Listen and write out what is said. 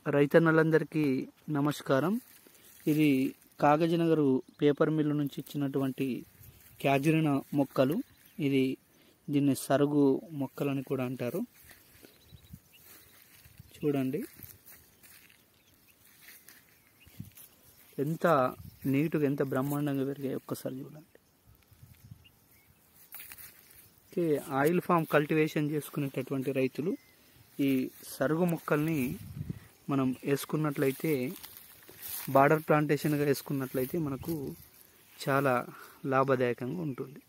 రైతన్నలందరికీ నమస్కారం ఇది కాగజనగరు paper mill నుంచి ఇచ్చినటువంటి క్యాజురిన మొక్కలు ఇది దీన్ని సరుగు మొక్కలని కూడా అంటారు చూడండి ఎంత నీటుగా ఎంత బ్రహ్మాండంగా పెరిగాయి ఒక్కసారి చూడండి ఓకే ఆయిల్ ఫామ్ కల్టివేషన్ చేసుకునేటటువంటి రైతులు ఈ సరుగు మొక్కల్ని మనం వేసుకున్నట్లయితే బార్డర్ ప్లాంటేషన్గా వేసుకున్నట్లయితే మనకు చాలా లాభదాయకంగా ఉంటుంది